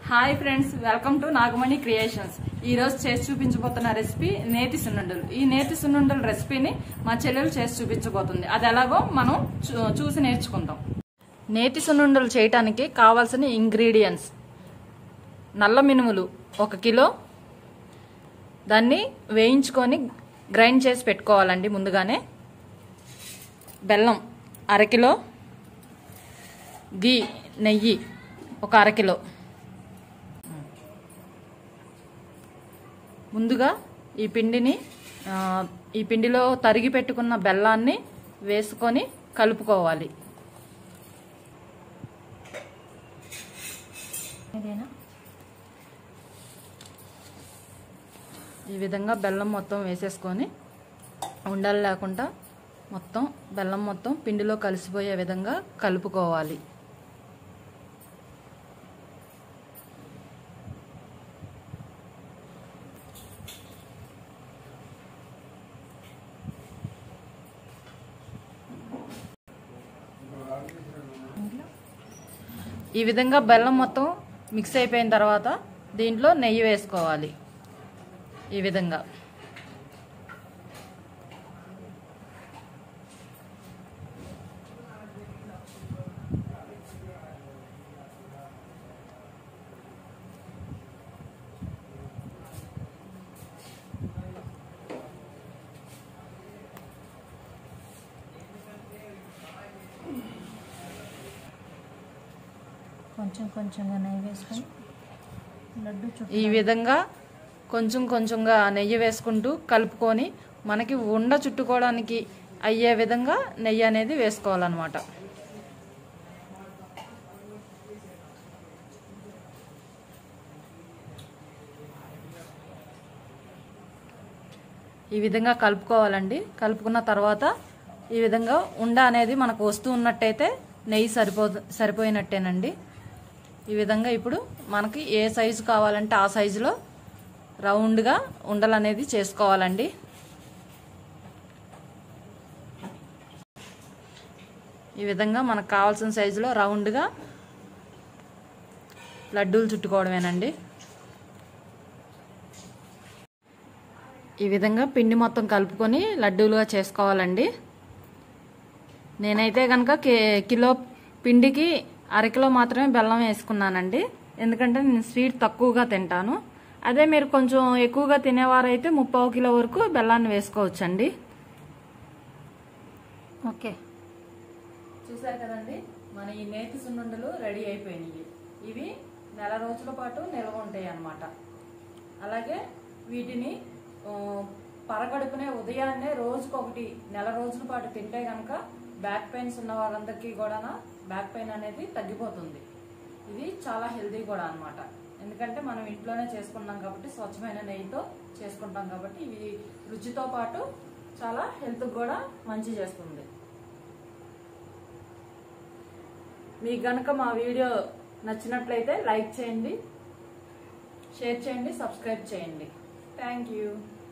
hi friends welcome to Nagamani creations ఈ రోజు చేసి చూపించబోతున్న రెసిపీ నేతి సున్నుండలు ఈ నేతి సున్నుండల రెసిపీని మా చెల్లెలు చేసి చూపించబోతుంది అది ఎలాగో మనం చూ- చూసి నేర్చుకుందాం నేతి సున్నుండలు చేయటానికి కావాల్సిన ఇంగ్రీడియంట్స్ నల్ల మినుములు ఒక కిలో దాన్ని వేయించుకొని గ్రైండ్ చేసి పెట్టుకోవాలండి ముందుగానే బెల్లం అరకిలో గీ నెయ్యి ఒక అరకిలో ముందుగా ఈ పిండిని ఆ, ఈ పిండిలో తరిగి పెట్టుకున్న బెల్లాన్ని వేసుకొని కలుపుకోవాలి ఈ విధంగా బెల్లం మొత్తం వేసేసుకొని ఉండలు లేకుండా మొత్తం బెల్లం మొత్తం పిండిలో కలిసిపోయే విధంగా కలుపుకోవాలి ఈ విధంగా బెల్లం మొత్తం మిక్స్ అయిపోయిన తర్వాత దీంట్లో నెయ్యి వేసుకోవాలి ఈ విధంగా కొంచెం కొంచెంగా నెయ్యి వేసుకొని లడ్డు చుట్టూ ఈ విధంగా కొంచెం కొంచెంగా నెయ్యి వేసుకుంటూ కలుపుకొని మనకి ఉండ చుట్టుకోవడానికి అయ్యే విధంగా నెయ్యి అనేది వేసుకోవాలన్నమాట ఈ విధంగా కలుపుకోవాలండి కలుపుకున్న తర్వాత ఈ విధంగా ఉండ అనేది మనకు వస్తూ ఉన్నట్టయితే నెయ్యి సరిపో సరిపోయినట్టేనండి ఈ విధంగా ఇప్పుడు మనకి ఏ సైజు కావాలంటే ఆ సైజులో రౌండ్గా ఉండలు అనేది చేసుకోవాలండి ఈ విధంగా మనకు కావాల్సిన సైజులో రౌండ్గా లడ్డూలు చుట్టుకోవడమేనండి ఈ విధంగా పిండి మొత్తం కలుపుకొని లడ్డూలుగా చేసుకోవాలండి నేనైతే కనుక కిలో పిండికి అరకిలో మాత్రమే బెల్లం వేసుకున్నానండి ఎందుకంటే నేను స్వీట్ తక్కువగా తింటాను అదే మీరు కొంచెం ఎక్కువగా తినేవారైతే ముప్పావు కిలో వరకు బెల్లాన్ని వేసుకోవచ్చండి ఓకే చూసారు కదండి మన ఈ నేతి సున్నుండలు రెడీ అయిపోయినాయి ఇవి నెల రోజుల పాటు నిల్వ ఉంటాయి అన్నమాట అలాగే వీటిని ఆ, పరగడుపునే ఉదయాన్నే రోజుకొకటి నెల రోజుల పాటు తింటే కనుక బ్యాక్ పెయిన్స్ ఉన్న వాళ్ళందరికీ కూడా బ్యాక్ పెయిన్ అనేది తగ్గిపోతుంది ఇది చాలా హెల్దీ కూడా అన్నమాట ఎందుకంటే మనం ఇంట్లోనే చేసుకున్నాం కాబట్టి స్వచ్ఛమైన నెయ్యితో చేసుకుంటాం కాబట్టి ఇవి రుచితో పాటు చాలా హెల్త్ కూడా మంచి చేస్తుంది మీకు గనక మా వీడియో నచ్చినట్లయితే లైక్ చేయండి షేర్ చేయండి సబ్స్క్రైబ్ చేయండి థ్యాంక్ యూ